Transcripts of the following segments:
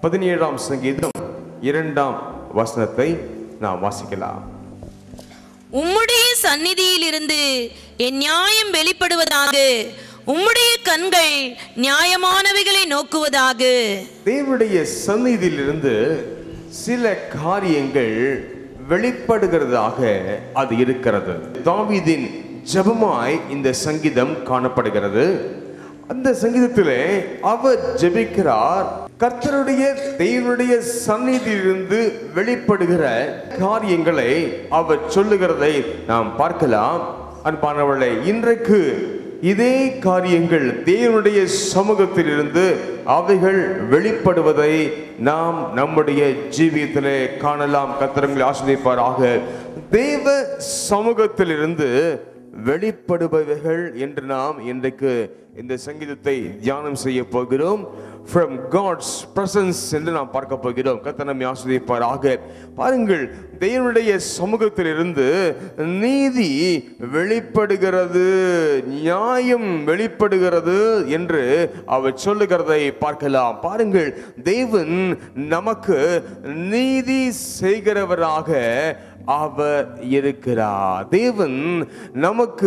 பதினேழாம் சங்கீதம் இரண்டாம் வசனத்தை நாம் வாசிக்கலாம் உம்முடைய சந்நிதியிலிருந்து என் நியாயம் வெளிப்படுவதாக உம்முடைய கண்கள் நியாயமானவைகளை நோக்குவதாக தேவனுடைய சந்நிதியிலிருந்து சில காரியங்கள் வெளிப்படுகிறதாக அது இருக்கிறது தாவீதின் ஜெபமாய் இந்த சங்கீதம் காணப்படுகிறது அந்த சங்கீதத்திலே அவர் ஜெபிக்கிறார் கர்த்தருடைய தேவனுடைய சந்நிதியிலிருந்து வெளிப்படுகிற காரியங்களை அவர் சொல்லுகிறதை நாம் பார்க்கலாம் அன்பானவர்களே இன்றைக்கு இதே காரியங்கள் தேவனுடைய சமூகத்திலிருந்து அவைகள் வெளிப்படுவதை நாம் நம்முடைய ஜீவியத்திலே காணலாம் கத்திரங்களை ஆசிரியப்பாராக தேவ சமூகத்திலிருந்து வெளிப்படுபவைகள் என்று நாம் இன்றைக்கு இந்த சங்கீதத்தை தியானம் செய்ய போகிறோம் from God's presence என்று நாம் பார்க்க போகிறோம் கர்த்தர் நம்மை ஆசிரியப்பாராக பாருங்கள் தேவனுடைய சமூகத்திலிருந்து நீதி வெளிப்படுகிறது நியாயம் வெளிப்படுகிறது என்று அவர் சொல்லுகிறதை பார்க்கலாம் பாருங்கள் தேவன் நமக்கு நீதி செய்கிறவராக அவர் இருக்கிறார் தேவன் நமக்கு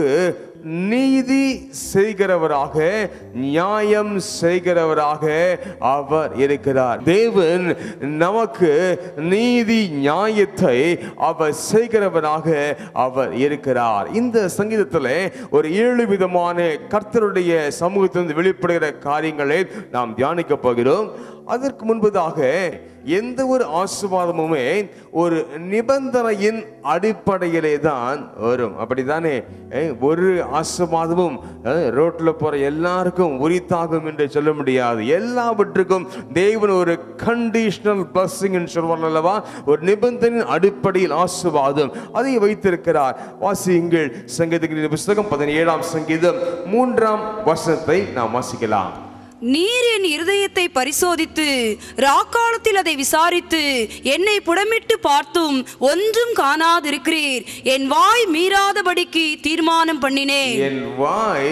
நீதி செய்கிறவராக நியாயம் செய்கிறவராக அவர் இருக்கிறார் தேவன் நமக்கு நீதி நியாயத்தை அவர் செய்கிறவராக அவர் இருக்கிறார் இந்த சங்கீதத்தில் ஒரு ஏழு விதமான கர்த்தருடைய சமூகத்திலிருந்து வெளிப்படுகிற காரியங்களை நாம் தியானிக்க போகிறோம் அதற்கு முன்பதாக எந்த ஒரு ஆசீர்வாதமுமே ஒரு நிபந்தனையின் அடிப்படையிலே தான் வரும் அப்படித்தானே ஏய், ஒரு ஆசீர்வாதமும் அஹ், ரோட்ல போற எல்லாருக்கும் உரித்தாகும் என்று சொல்ல முடியாது எல்லாவற்றுக்கும் தேவன் ஒரு கண்டிஷனல் பிளஸிங் சொல்வார் அல்லவா ஒரு நிபந்தனையின் அடிப்படையில் ஆசீர்வாதம் அதை வைத்திருக்கிறார் வாசியுங்கள் சங்கீதங்களின் புஸ்தகம் பதினேழாம் சங்கீதம் மூன்றாம் வசனத்தை நாம் வாசிக்கலாம் நீர் என் இருதயத்தை பரிசோதித்து ராக்காலத்தில் அதை விசாரித்து என்னை புடமிட்டு பார்த்தும் ஒன்றும் காணாதிருக்கிறீர் என் வாய் மீறாதபடிக்கு தீர்மானம் பண்ணினேன் என் வாய்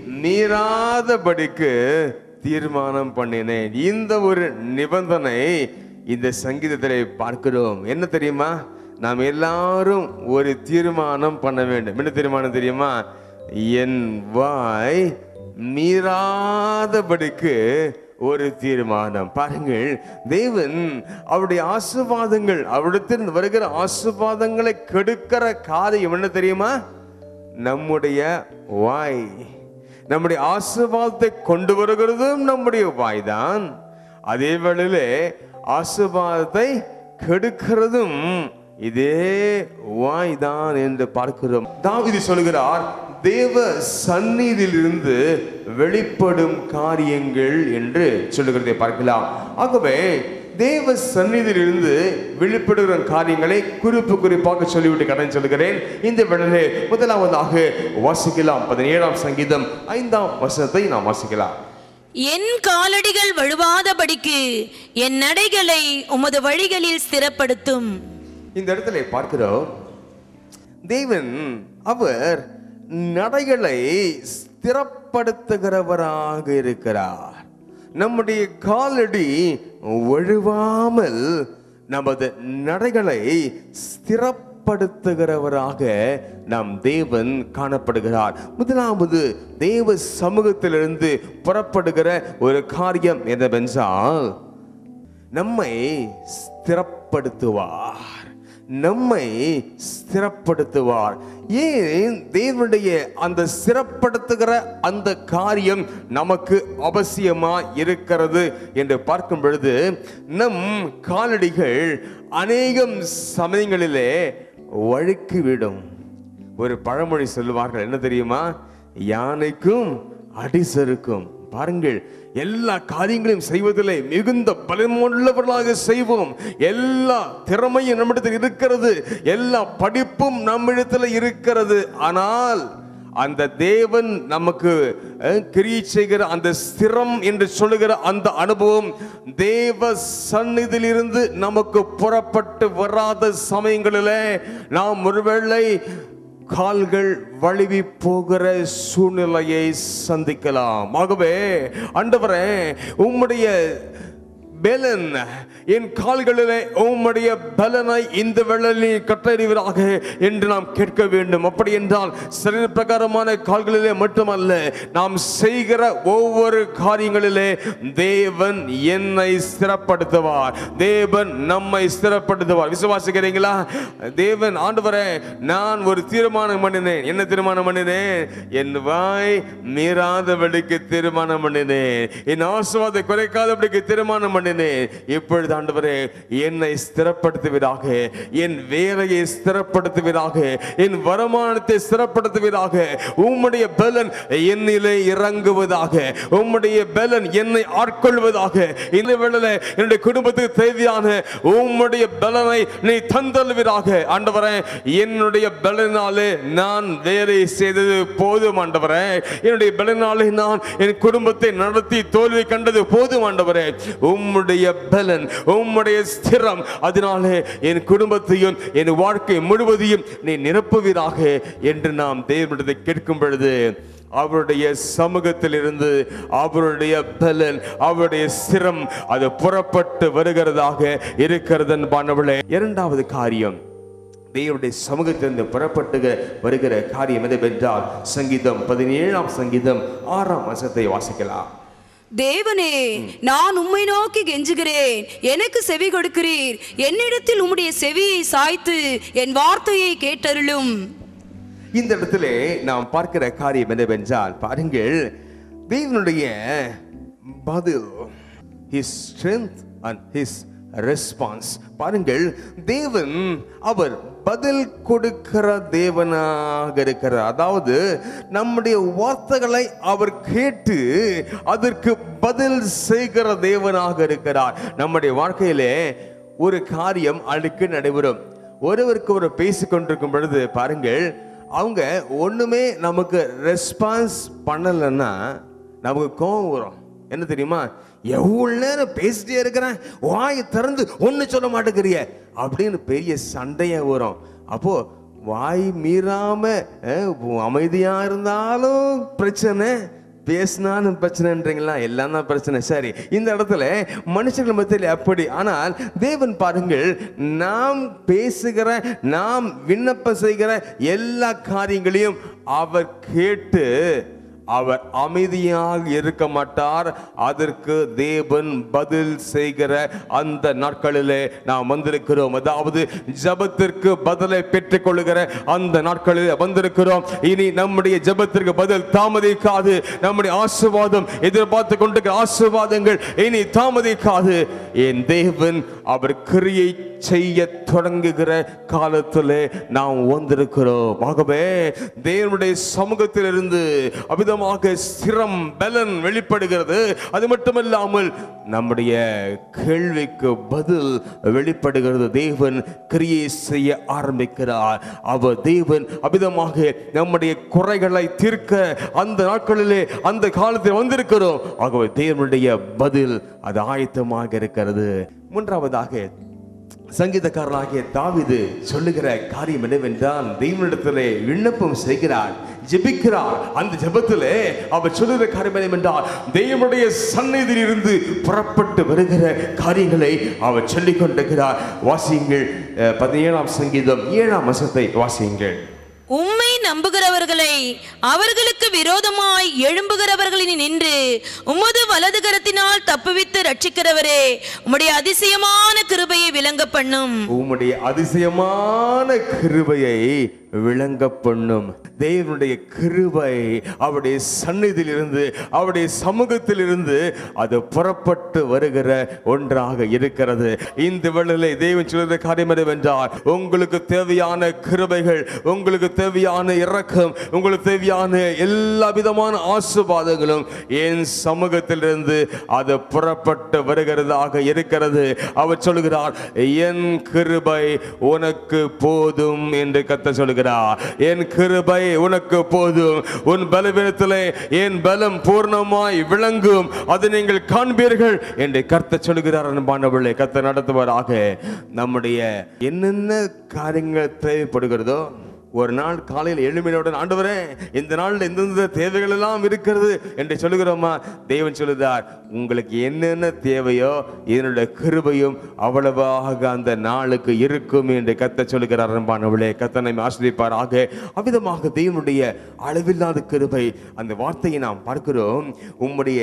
மீறாதபடிக்கு தீர்மானம் பண்ணினேன் இந்த ஒரு நிபந்தனை இந்த சங்கீதத்திலே பார்க்கிறோம் என்ன தெரியுமா நாம் எல்லாரும் ஒரு தீர்மானம் பண்ண வேண்டும் என்ன தீர்மானம் தெரியுமா என் வாய் மீறாதபடிக்கு ஒரு தீர்மானம் பாருங்கள் தேவன் அவருடைய ஆசீர்வாதங்கள் அவரிடத்தில் வருகிற ஆசீர்வாதங்களை கெடுக்கிற காரியம் என்ன தெரியுமா நம்முடைய வாய் நம்முடைய ஆசீர்வாதத்தை கொண்டு வருகிறதும் நம்முடைய வாய்தான் அதே வேளையிலே ஆசீர்வாதத்தை கெடுக்கிறதும் இதே வாய்தான் என்று பார்க்கிறோம் தாவீது சொல்கிறார் தேவ சந்நிதியிலிருந்து வெளிப்படும் காரியங்கள் என்று சொல்லுகிறதை பார்க்கலாம் ஆகவே தேவ சந்நிதியிலிருந்து வெளிப்படுகிற காரியங்களை குறிப்பு குறிப்பாக சொல்லிவிட்டு கடன் சொல்கிறேன் இந்த வேளையிலே முதலாவதாக வாசிக்கலாம் பதினேழாம் சங்கீதம் ஐந்தாம் வசனத்தை நாம் வாசிக்கலாம் என் காலடிகள் வழுவாதபடிக்கு என் நடைகளை உமது வழிகளில் ஸ்திரப்படுத்தும் இந்த இடத்துல பார்க்கிறோம் தேவன் அவர் நடைகளை ஸ்திரப்படுத்துகிறவராக இருக்கிறார் நம்முடைய காலடி ஒழுவாமல் நமது நடைகளை ஸ்திரப்படுத்துகிறவராக நம் தேவன் காணப்படுகிறார் முதலாவது தேவ சமூகத்திலிருந்து புறப்படுகிற ஒரு காரியம் என்னவென்றால் நம்மை ஸ்திரப்படுத்துவார் நம்மை ஸ்திரப்படுத்துவார் ஏன் தேவனுடைய அந்த ஸ்திரப்படுத்துகிற அந்த காரியம் நமக்கு அவசியமா இருக்கிறது என்று பார்க்கும் பொழுது நம் காலடிகள் அநேகம் சமயங்களிலே வழுக்கி விடும் ஒரு பழமொழி சொல்லுவார்கள் என்ன தெரியுமா யானைக்கும் அடிசருக்கும் பாருங்கள் எல்லா காரியங்களையும் செய்வதிலே மிகுந்த பலமுள்ளவர்களாக செய்வோம் எல்லா திறமையும் நம்மிடத்தில் இருக்கிறது எல்லா படிப்பும் நம்மிடத்தில் இருக்கிறது ஆனால் அந்த தேவன் நமக்கு அஹ், கிரியை செய்கிற அந்த ஸ்திரம் என்று சொல்லுகிற அந்த அனுபவம் தேவ சந்நிதியிலிருந்து நமக்கு புறப்பட்டு வராத சமயங்களிலே நாம் ஒருவேளை கால்கள் வழுவி போகிற சூழ்நிலையை சந்திக்கலாம் ஆகவே ஆண்டவரே உம்முடைய பெலன் என் கால்களிலே உம்முடைய பலனை இந்த வெள்ளலில் கட்டறிவராக என்று நாம் கேட்க வேண்டும் அப்படி என்றால் சரீர பிரகாரமான கால்களிலே மட்டுமல்ல நாம் செய்கிற ஒவ்வொரு காரியங்களிலே தேவன் என்னை ஸ்திரப்படுத்துவார் தேவன் நம்மை ஸ்திரப்படுத்துவார் விசுவாசிக்கிறீங்களா தேவன் ஆண்டவரே நான் ஒரு தீர்மானம் பண்ணினேன் என்ன தீர்மானம் பண்ணினேன் என் வாய் மீறாதபடிக்கு தீர்மானம் பண்ணினேன் என் ஆசுவாதை குறைக்காதபடிக்கு தீர்மானம் பண்ணினேன் இப்பொழுது ஆண்டவரே என்னை ஸ்திரப்படுத்துவீராக என் வேலையை ஸ்திரப்படுத்துவீராக என் வருமானத்தை ஸ்திரப்படுத்துவீராக உம்முடைய பலன் என்னிலே இறங்குவதாக உம்முடைய பலன் என்னை ஆட்கொள்வதாக இந்த வேளையில என்னுடைய குடும்பத்துக்கு தேவையான உம்முடைய பலனை நீ தந்தல்வீராக ஆண்டவரே என்னுடைய பலனாலே நான் வேலை செய்தது போதும் ஆண்டவரே என்னுடைய பலனாலே நான் என் குடும்பத்தை நடத்தி தோல்வி கண்டது போதும் ஆண்டவரே உம்முடைய பலன் உம்முடைய ஸ்திரம் அதனாலே என் குடும்பத்தையும் என் வாழ்க்கை முழுவதையும் நீ நிரப்புவீராக என்று நாம் தேவனிடத்தை கேட்கும் பொழுது அவருடைய சமூகத்தில் இருந்து அவருடைய பலன் அவருடைய சிரம் அது புறப்பட்டு வருகிறதாக இருக்கிறது பானவளே இரண்டாவது காரியம் தேவனுடைய சமூகத்திலிருந்து புறப்பட்டு வருகிற காரியம் எதுவென்றால் சங்கீதம் பதினேழாம் சங்கீதம் ஆறாம் வசத்தை வாசிக்கலாம் தேவனே நான் உம்மை நோக்கி கெஞ்சுகிறேன் எனக்கு செவி கொடுக்கிறீர் என்னிடத்தில் உம்முடைய செவியை சாய்த்து என் வார்த்தையை கேட்டருளும் இந்த இடத்திலே நாம் பார்க்கிற காரியம் என்னவென்றால் பாருங்கள் தேவனுடைய பதில் his strength and his response பாருங்கள் தேவன் அவர் பதில் கொடுக்கிற தேவனாக இருக்கிறார் அதாவது நம்முடைய வார்த்தைகளை அவர் கேட்டு அதற்கு பதில் செய்கிற தேவனாக இருக்கிறார் நம்முடைய வாழ்க்கையிலே ஒரு காரியம் அழுக்கு நடைபெறும் ஒருவருக்கு ஒரு பேசிக் கொண்டிருக்கும் பொழுது பாருங்கள் அவங்க ஒண்ணுமே நமக்கு ரெஸ்பான்ஸ் பண்ணலைன்னா நமக்கு கோபம் வரும் என்ன தெரியுமா எவ்வளவு நேரம் பேசிட்டே இருக்கிறேன் வாயை திறந்து ஒண்ணு சொல்ல மாட்டேங்கிறிய அப்படின்னு பெரிய சண்டையே வரும் அப்போ வாய் மீறாம அஹ், அமைதியா இருந்தாலும் பிரச்சனை பேசினாலும் பிரச்சனைன்றீங்களா எல்லாம் தான் பிரச்சனை சரி இந்த இடத்துல மனுஷர்கள் மத்தியில் அப்படி ஆனால் தேவன் பாருங்கள் நாம் பேசுகிற நாம் விண்ணப்பம் செய்கிற எல்லா காரியங்களையும் அவர் கேட்டு அவர் அமைதியாக இருக்க மாட்டார் அதற்கு தேவன் பதில் செய்கிற அந்த நாட்களிலே நாம் வந்திருக்கிறோம் அதாவது ஜபத்திற்கு பதிலை பெற்றுக்கொள்ளுகிற அந்த நாட்களில் வந்திருக்கிறோம் இனி நம்முடைய ஜபத்திற்கு பதில் தாமதிக்காது நம்முடைய ஆசீர்வாதம் எதிர்பார்த்து கொண்டிருக்கிற ஆசீர்வாதங்கள் இனி தாமதிக்காது என் தேவன் அவர் கிரியை செய்ய தொடங்குகிற காலத்திலே நாம் வந்திருக்கிறோம் ஆகவே தேவனுடைய சமூகத்திலிருந்து அமிதமாக சிரம் பலன் வெளிப்படுகிறது அது மட்டுமல்லாமல் நம்முடைய கேள்விக்கு பதில் வெளிப்படுகிறது தேவன் கிரியை செய்ய ஆரம்பிக்கிறார் அவர் தேவன் அமிதமாக நம்முடைய குறைகளை தீர்க்க அந்த நாட்களிலே அந்த காலத்தில் வந்திருக்கிறோம் ஆகவே தேவனுடைய பதில் அது ஆயத்தமாக இருக்கிறது மூன்றாவதாக சங்கீதக்காரனாகிய தாவிது சொல்லுகிற காரியம் என்னவென்றால் தெய்வனிடத்திலே விண்ணப்பம் செய்கிறார் ஜெபிக்கிறார் அந்த ஜெபத்திலே அவர் சொல்லுகிற காரியம் என்னவென்றால் தெய்வனுடைய சந்நிதியில் இருந்து புறப்பட்டு வருகிற காரியங்களை அவர் சொல்லிக் கொண்டிருக்கிறார் வாசியுங்கள் அஹ், பதினேழாம் சங்கீதம் ஏழாம் வசத்தை வாசியுங்கள் உம்மை நம்புகிறவர்களை அவர்களுக்கு விரோதமாய் எழும்புகிறவர்களின் நின்று உமது வலது கரத்தினால் தப்புவித்து ரட்சிக்கிறவரே உம்முடைய அதிசயமான கிருபையை விளங்க பண்ணும் உம்முடைய அதிசயமான கிருபையை விளங்க பண்ணும் தேவனுடைய கிருபை அவருடைய சந்நிதியில் இருந்து அவருடைய சமூகத்தில் இருந்து அது புறப்பட்டு வருகிற ஒன்றாக இருக்கிறது இந்த வேளையிலே தேவன் சொல்கிற காரியம் என்னவென்றால் உங்களுக்கு தேவையான கிருபைகள் உங்களுக்கு தேவையான இரக்கம் உங்களுக்கு தேவையான எல்லா விதமான ஆசீர்வாதங்களும் என் சமூகத்திலிருந்து அது புறப்பட்டு வருகிறதாக இருக்கிறது அவர் சொல்கிறார் என் கிருபை உனக்கு போதும் என்று கத்த சொல்கிறார் என் கிருபை உனக்கு போதும் உன் பலவீனத்திலே என் பலம் பூர்ணமாய் விளங்கும் அது நீங்கள் காண்பீர்கள் என்று கர்த்த சொல்கிறார் அன்பானவர்களே கத்த நடத்துவாராக நம்முடைய என்னென்ன காரியங்கள் தேவைப்படுகிறதோ ஒரு நாள் காலையில் எழுமினவுடன் ஆண்டவரே இந்த நாள்ல எந்தெந்த தேவைகள் எல்லாம் இருக்கிறது என்று சொல்லுகிறோமா தேவன் சொல்லுதார் உங்களுக்கு என்னென்ன தேவையோ இதனுடைய கிருபையும் அவ்வளவாக அந்த நாளுக்கு இருக்கும் என்று கத்த சொல்லுகிறார் அன்பானவளே கத்தனை ஆசிரியப்பாராக அவ்விதமாக தேவனுடைய அளவில்லாத கிருபை அந்த வார்த்தையை நாம் பார்க்கிறோம் உம்முடைய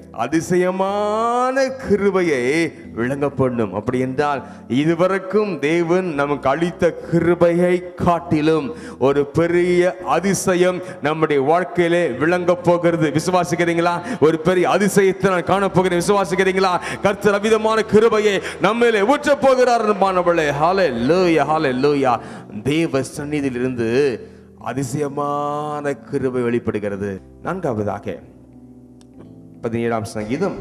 அதிசயமான கிருபையை விளங்க பண்ணும் அப்படி என்றால் இதுவரைக்கும் தேவன் நமக்கு அளித்த கிருபையை காட்டிலும் ஒரு பெரிய அதிசயம் நம்முடைய வாழ்க்கையிலே விளங்க போகிறது விசுவாசிக்கிறீங்களா ஒரு பெரிய அதிசயத்தை நான் காண போகிறேன் விசுவாசிக்கிறீங்களா கர்த்தர் அவிதமான கிருபையை நம்மிலே ஊற்ற போகிறார் மாணவர்களே ஹாலே லூயா ஹாலே லூயா தேவ சந்நிதியிலிருந்து அதிசயமான கிருபை வெளிப்படுகிறது நான்காவதாக பதினேழாம் சங்கீதம்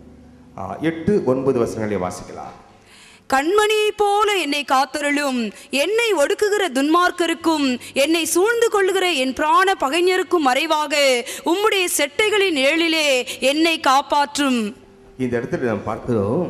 ஆ, எட்டு ஒன்பது வசனங்களை வாசிக்கலாம் கண்மணியைப் போல என்னை காத்தருளும் என்னை ஒடுக்குகிற துன்மார்க்கருக்கும் என்னை சூழ்ந்து கொள்ளுகிற என் பிராண பகைஞருக்கும் மறைவாக உம்முடைய செட்டைகளின் நிழலிலே என்னை காப்பாற்றும் இந்த இடத்துல நாம் பார்க்கிறோம்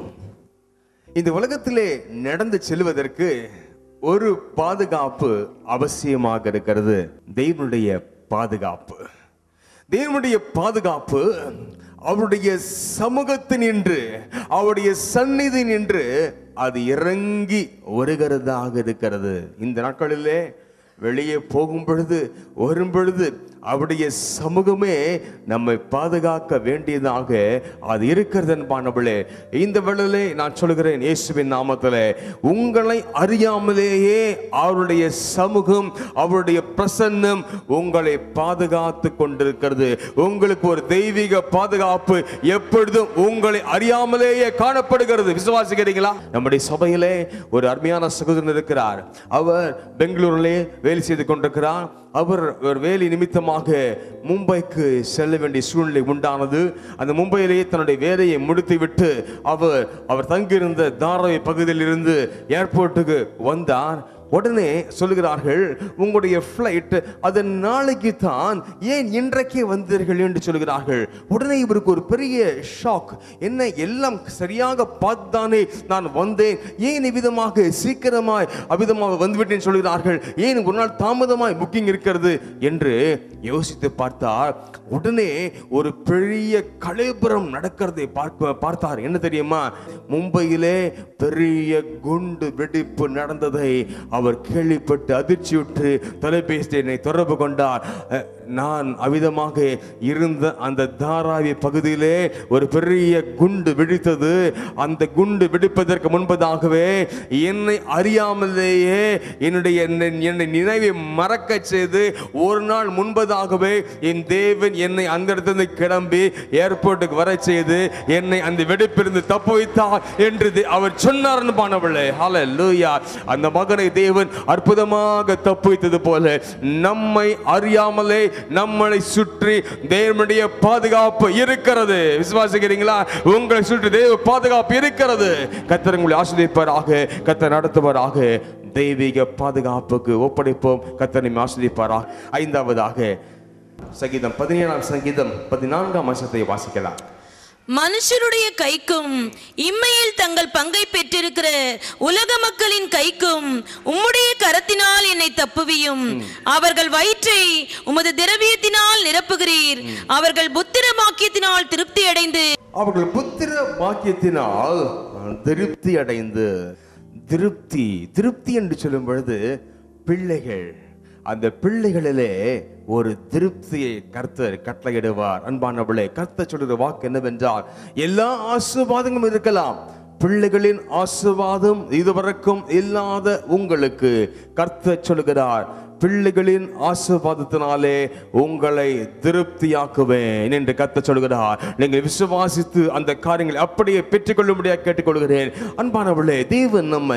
இந்த உலகத்திலே நடந்து செல்வதற்கு ஒரு பாதுகாப்பு அவசியமாக இருக்கிறது தெய்வனுடைய பாதுகாப்பு தேவனுடைய பாதுகாப்பு அவருடைய சமூகத்தில் நின்று அவருடைய சந்நிதி நின்று அது இறங்கி வருகிறதாக இருக்கிறது இந்த நாட்களிலே வெளியே போகும் பொழுது வரும் பொழுது அவருடைய சமூகமே நம்மை பாதுகாக்க வேண்டியதாக அது இருக்கிறது என்பானவளே இந்த வேளையிலே நான் சொல்கிறேன் இயேசுவின் நாமத்திலே உங்களை அறியாமலேயே அவருடைய சமூகம் அவருடைய பிரசன்னம் உங்களை பாதுகாத்து கொண்டிருக்கிறது உங்களுக்கு ஒரு தெய்வீக பாதுகாப்பு எப்பொழுதும் உங்களை அறியாமலேயே காணப்படுகிறது விசுவாசிக்கிறீங்களா நம்முடைய சபையிலே ஒரு அருமையான சகோதரன் இருக்கிறார் அவர் பெங்களூரிலே வேலை செய்து கொண்டிருக்கிறார் அவர் ஒரு வேலை நிமித்தமாக மும்பைக்கு செல்ல வேண்டிய சூழ்நிலை உண்டானது அந்த மும்பையிலேயே தன்னுடைய வேலையை முடித்துவிட்டு அவர் அவர் தங்கியிருந்த தாராவி பகுதியில் இருந்து ஏர்போர்ட்டுக்கு வந்தார் உடனே சொல்லுகிறார்கள் உங்களுடைய ஃப்ளைட் அது நாளைக்கு தான் ஏன் இன்றைக்கே வந்தீர்கள் என்று சொல்கிறார்கள் உடனே இவருக்கு ஒரு பெரிய ஷாக் என்ன எல்லாம் சரியாக பார்த்தானே நான் வந்தேன் ஏன் இவ்விதமாக சீக்கிரமாய் அவ்விதமாக வந்துவிட்டேன் சொல்கிறார்கள் ஏன் ஒரு நாள் தாமதமாய் புக்கிங் இருக்கிறது என்று யோசித்து பார்த்தார் உடனே ஒரு பெரிய கலைபுரம் நடக்கிறதை பார்க்க பார்த்தார் என்ன தெரியுமா மும்பையிலே பெரிய குண்டு வெடிப்பு நடந்ததை அவர் கேள்விப்பட்டு அதிர்ச்சியுற்று தொலைபேசி என்னை தொடர்பு கொண்டார் அஹ், நான் அவிதமாக இருந்த அந்த தாராவி பகுதியிலே ஒரு பெரிய குண்டு வெடித்தது அந்த குண்டு வெடிப்பதற்கு முன்பதாகவே என்னை அறியாமலேயே என்னுடைய என்னை என்னை நினைவை மறக்க செய்து ஒரு நாள் முன்பதாகவே என் தேவன் என்னை அந்த இடத்திலிருந்து கிளம்பி ஏர்போர்ட்டுக்கு வர செய்து என்னை அந்த வெடிப்பிலிருந்து தப்பு வைத்தார் என்று தே- அவர் சொன்னார் பானவளே ஹalleluya அந்த மகனை தேவன் அற்புதமாக தப்பு வைத்தது போல நம்மை அறியாமலே நம்மளை சுற்றி தேவனுடைய பாதுகாப்பு இருக்கிறது விசுவாசிக்கிறீங்களா உங்களை சுற்றி தேவ பாதுகாப்பு இருக்கிறது கத்தர் உங்களை ஆசிரியப்பாராக கத்தர் நடத்துவாராக தெய்வீக பாதுகாப்புக்கு ஒப்படைப்போம் கத்தனை ஆசிரியப்பாராக ஐந்தாவதாக சங்கீதம் பதினேழாம் சங்கீதம் பதினான்காம் வருஷத்தை வாசிக்கலாம் மனுஷருடைய கைக்கும் இம்மையில் தங்கள் பங்கை பெற்றிருக்கிற உலக மக்களின் கைக்கும் உம்முடைய கரத்தினால் என்னை தப்புவியும் அவர்கள் வயிற்றை உமது திரவியத்தினால் நிரப்புகிறீர் அவர்கள் புத்திர பாக்கியத்தினால் திருப்தி அடைந்து அவர்கள் புத்திர பாக்கியத்தினால் திருப்தி அடைந்து திருப்தி திருப்தி என்று சொல்லும் பொழுது பிள்ளைகள் அந்த பிள்ளைகளிலே ஒரு திருப்தியை கர்த்தர் கட்டளையிடுவார் அன்பானவளே கர்த்தர் சொல்லுற வாக்கு என்னவென்றால் எல்லா ஆசீர்வாதங்களும் இருக்கலாம் பிள்ளைகளின் ஆசீர்வாதம் இதுவரைக்கும் இல்லாத உங்களுக்கு கர்த்தர் சொல்லுகிறார் பிள்ளைகளின் ஆசீர்வாதத்தினாலே உங்களை திருப்தியாக்குவேன் என்று கத்த சொல்கிறார் நீங்கள் விசுவாசித்து அந்த காரியங்களை அப்படியே பெற்றுக்கொள்ளும்படியாக கேட்டுக்கொள்கிறேன் அன்பானவர்களே தேவன் நம்மை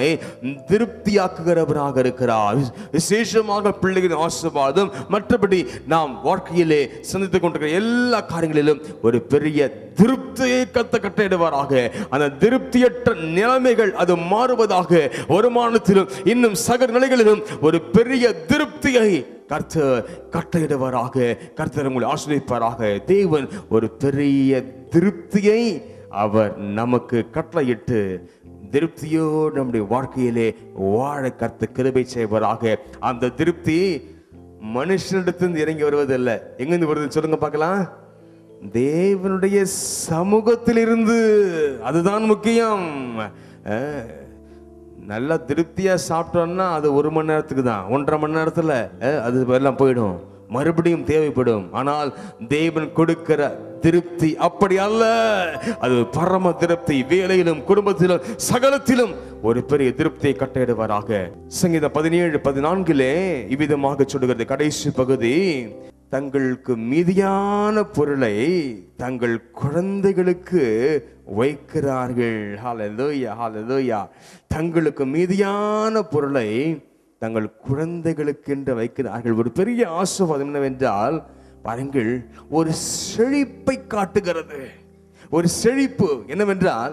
திருப்தியாக்குகிறவராக இருக்கிறார் விசேஷமாக பிள்ளைகளின் ஆசீர்வாதம் மற்றபடி நாம் வாழ்க்கையிலே சந்தித்துக் கொண்டிருக்கிற எல்லா காரியங்களிலும் ஒரு பெரிய திருப்தியை கத்த கட்டையிடுவாராக அந்த திருப்தியற்ற நிலைமைகள் அது மாறுவதாக வருமானத்திலும் இன்னும் சக நிலைகளிலும் ஒரு பெரிய திருப்தியை கர்த்தர் கட்டளையிடுவாராக கர்த்தர் உங்களை ஆசிரியப்பாராக தேவன் ஒரு பெரிய திருப்தியை அவர் நமக்கு கட்டளையிட்டு திருப்தியோடு நம்முடைய வாழ்க்கையிலே வாழ கர்த்த கிருபை செய்வராக அந்த திருப்தி மனுஷனிடத்திலிருந்து இறங்கி வருவதல்ல எங்கிருந்து வருதுன்னு சொல்லுங்க பார்க்கலாம் தேவனுடைய சமூகத்திலிருந்து அதுதான் முக்கியம் அஹ், நல்லா திருப்தியா சாப்பிட்டோம்னா அது ஒரு மணி நேரத்துக்கு தான் ஒன்றரை மணி நேரத்துல அஹ், அது எல்லாம் போயிடும் மறுபடியும் தேவைப்படும் ஆனால் தேவன் கொடுக்கிற திருப்தி அப்படி அல்ல அது பரம திருப்தி வேலையிலும் குடும்பத்திலும் சகலத்திலும் ஒரு பெரிய திருப்தியை கட்டையிடுவாராக சங்கீதம் பதினேழு பதினான்கிலே இவ்விதமாக சொல்லுகிறது கடைசி பகுதி தங்களுக்கு மீதியான பொருளை தங்கள் குழந்தைகளுக்கு வைக்கிறார்கள் ஹalleluya ஹalleluya தங்களுக்கு மீதியான பொருளை தங்கள் குழந்தைகளுக்கு என்று வைக்கிறார்கள் ஒரு பெரிய ஆசீர்வாதம் என்னவென்றால் பாருங்கள் ஒரு செழிப்பை காட்டுகிறது ஒரு செழிப்பு என்னவென்றால்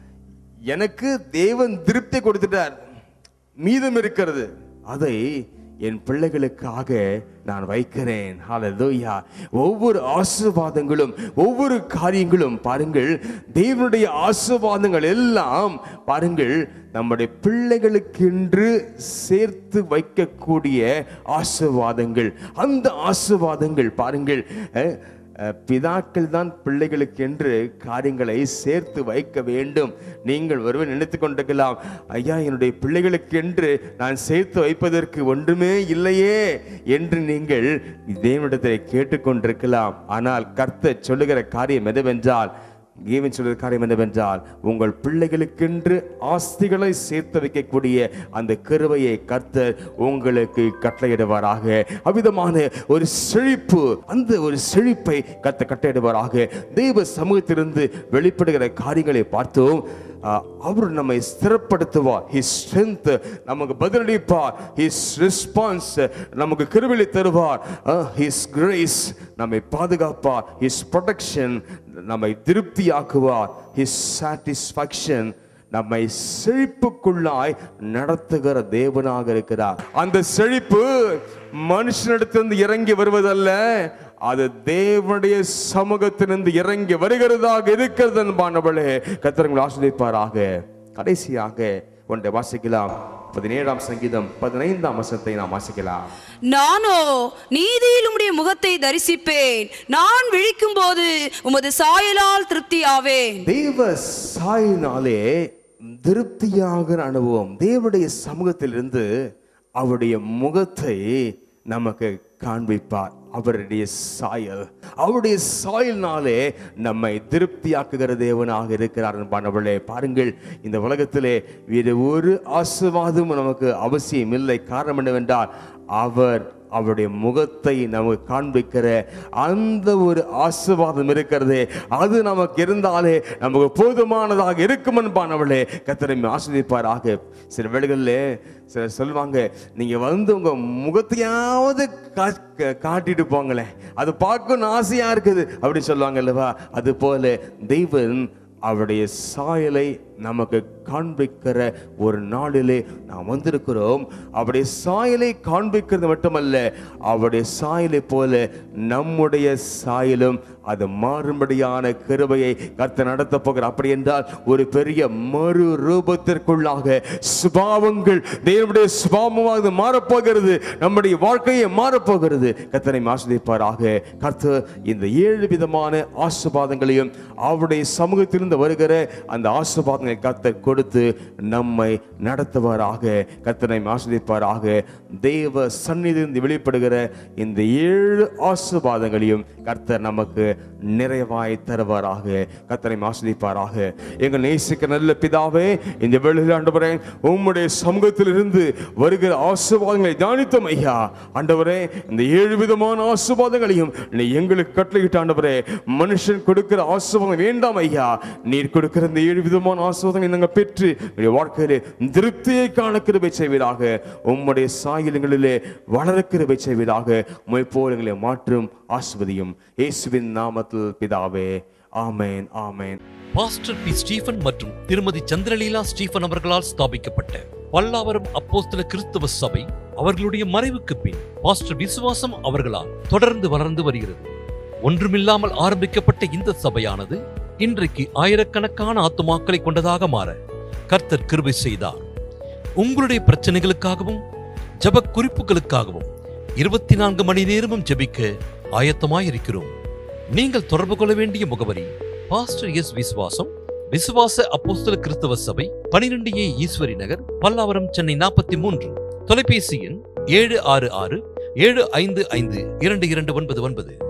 எனக்கு தேவன் திருப்தி கொடுத்துட்டார் மீதம் இருக்கிறது அதை என் பிள்ளைகளுக்காக நான் வைக்கிறேன் ஹalleluya ஒவ்வொரு ஆசீர்வாதங்களும் ஒவ்வொரு காரியங்களும் பாருங்கள் தேவனுடைய ஆசீர்வாதங்கள் எல்லாம் பாருங்கள் நம்முடைய பிள்ளைகளுக்கென்று சேர்த்து வைக்கக்கூடிய ஆசீர்வாதங்கள் அந்த ஆசீர்வாதங்கள் பாருங்கள் அஹ், அஹ், பிதாக்கள் தான் பிள்ளைகளுக்கென்று காரியங்களை சேர்த்து வைக்க வேண்டும் நீங்கள் ஒருவர் நினைத்து கொண்டிருக்கலாம் ஐயா என்னுடைய பிள்ளைகளுக்கென்று நான் சேர்த்து வைப்பதற்கு ஒன்றுமே இல்லையே என்று நீங்கள் தேவனிடத்தில் கேட்டுக்கொண்டிருக்கலாம் ஆனால் கர்த்தர் சொல்லுகிற காரியம் எதுவென்றால் தேவன் சொல்லுகிற காரியம் என்னவென்றால் உங்கள் பிள்ளைகளுக்கென்று ஆஸ்திகளை சேர்த்து வைக்கக்கூடிய அந்த கிருபையை கர்த்தர் உங்களுக்கு கட்டளையிடுவாராக அவ்விதமான ஒரு செழிப்பு அந்த ஒரு செழிப்பை கர்த்தர் கட்டளையிடுவாராக தெய்வ சமூகத்திலிருந்து வெளிப்படுகிற காரியங்களை பார்த்தோம் ஆஹ், அவர் நம்மை ஸ்திரப்படுத்துவார் ஹிஸ் ஸ்ட்ரென்த் நமக்கு பதிலளிப்பார் ஹிஸ் ரெஸ்பான்ஸ் நமக்கு கிருவிலை தருவார் ஹிஸ் கிரேஸ் நம்மை பாதுகாப்பார் ஹிஸ் ப்ரொடெக்ஷன் நம்மை திருப்தியாக்குவார் ஹிஸ் சாட்டிஸ்ஃபேக்ஷன் நம்மை செழிப்புக்குள்ளாய் நடத்துகிற தேவனாக இருக்கிறார் அந்த செழிப்பு மனுஷனிடத்திலிருந்து இறங்கி வருவதல்ல அது தேவனுடைய சமூகத்திலிருந்து இறங்கி வருகிறதாக இருக்கிறது அன்பானவளே கத்திரங்கள் ஆசிரியப்பாராக கடைசியாக ஒன்றை வாசிக்கலாம் பதினேழாம் சங்கீதம் பதினைந்தாம் வசனத்தை நாம் வாசிக்கலாம் நானோ நீதியில் உம்முடைய முகத்தை தரிசிப்பேன் நான் விழிக்கும் போது உமது சாயலால் திருப்தியாவேன் தேவ சாயினாலே திருப்தியாக அனுபவம் தேவனுடைய சமூகத்திலிருந்து அவருடைய முகத்தை நமக்கு காண்பிப்பார் அவருடைய சாயல் அவருடைய சாயல்னாலே நம்மை திருப்தியாக்குகிற தேவனாக இருக்கிறார் என்பானவர்களே பாருங்கள் இந்த உலகத்திலே வேறு ஒரு ஆசீர்வாதமும் நமக்கு அவசியம் இல்லை காரணம் என்னவென்றால் அவர் அவருடைய முகத்தை நமக்கு காண்பிக்கிற அந்த ஒரு ஆசீர்வாதம் இருக்கிறதே அது நமக்கு இருந்தாலே நமக்கு போதுமானதாக இருக்கும் என்பானவளே கத்தரை ஆசிரியப்பாராக சில வேளைகளில் சிலர் சொல்லுவாங்க நீங்க வந்து உங்க முகத்தையாவது கா- கா- காட்டிட்டு போங்களேன் அது பார்க்கணும் ஆசையா இருக்குது அப்படி சொல்லுவாங்க அல்லவா அது போல தெய்வன் அவருடைய சாயலை நமக்கு காண்பிக்கிற ஒரு நாளிலே நாம் வந்திருக்கிறோம் அவருடைய சாயலை காண்பிக்கிறது மட்டுமல்ல அவருடைய சாயலை போல நம்முடைய சாயலும் அது மாறும்படியான கிருபையை கர்த்தர் நடத்த போகிறார் அப்படி என்றால் ஒரு பெரிய மறு ரூபத்திற்குள்ளாக சுபாவங்கள் தேவனுடைய சுபாவமாக மாறப்போகிறது நம்முடைய வாழ்க்கையை மாறப்போகிறது கர்த்தரை ஆசிரியப்பாராக கர்த்தர் இந்த ஏழு விதமான ஆசுபாதங்களையும் அவருடைய சமூகத்திலிருந்து வருகிற அந்த ஆசுபாதங்களை கர்த்தர் கொடுத்து நம்மை நடத்துவாராக கர்த்தரை ஆசிரியப்பாராக தேவ சந்நிதியிலிருந்து வெளிப்படுகிற இந்த ஏழு ஆசுபாதங்களையும் கர்த்தர் நமக்கு நிறைவாய் தருவாராக கர்த்தரை ஆசிரியப்பாராக எங்கள் நேசிக்க நல்ல பிதாவே இந்த வேளையில் ஆண்டவரே உம்முடைய சமூகத்திலிருந்து வருகிற ஆசுபாதங்களை தியானித்தோம் ஐயா ஆண்டவரே இந்த ஏழு விதமான ஆசுபாதங்களையும் நீ எங்களுக்கு கட்டளையிட்ட ஆண்டவரே மனுஷன் கொடுக்கிற ஆசுபாதம் வேண்டாம் ஐயா நீர் கொடுக்கிற இந்த ஏழு விதமான ஆசுவாதங்களை நாங்கள் பெற்று எங்களுடைய வாழ்க்கையிலே திருப்தியை காண கிருபை செய்வீராக உம்முடைய சாயலங்களிலே வளர கிருபை செய்வீராக உம்மை போல் எங்களை மாற்றும் ஆஸ்வதியும் இயேசுவின் நாமத்தில் பிதாவே ஆமென் ஆமென் பாஸ்டர் பி ஸ்டீஃபன் மற்றும் திருமதி சந்திரலீலா ஸ்டீஃபன் அவர்களால் ஸ்தாபிக்கப்பட்ட பல்லாவரம் அப்போஸ்தல கிறிஸ்தவ சபை அவர்களுடைய மறைவுக்கு பின் பாஸ்டர் விசுவாசம் அவர்களால் தொடர்ந்து வளர்ந்து வருகிறது ஒன்றுமில்லாமல் ஆரம்பிக்கப்பட்ட இந்த சபையானது இன்றைக்கு ஆயிரக்கணக்கான ஆத்துமாக்களை கொண்டதாக மாற கர்த்தர் கிருபை செய்தார் உங்களுடைய பிரச்சனைகளுக்காகவும் ஜெப குறிப்புகளுக்காகவும் இருபத்தி நான்கு மணி நேரமும் ஜெபிக்க ஆயத்தமாயிருக்கிறோம் நீங்கள் தொடர்பு கொள்ள வேண்டிய முகவரி பாஸ்டர் எஸ் விசுவாசம் விசுவாச அப்போஸ்தல கிறிஸ்தவ சபை பனிரெண்டு ஏ ஈஸ்வரி நகர் பல்லாவரம் சென்னை நாற்பத்தி மூன்று தொலைபேசி எண் ஏழு ஆறு ஆறு ஏழு ஐந்து ஐந்து இரண்டு இரண்டு ஒன்பது ஒன்பது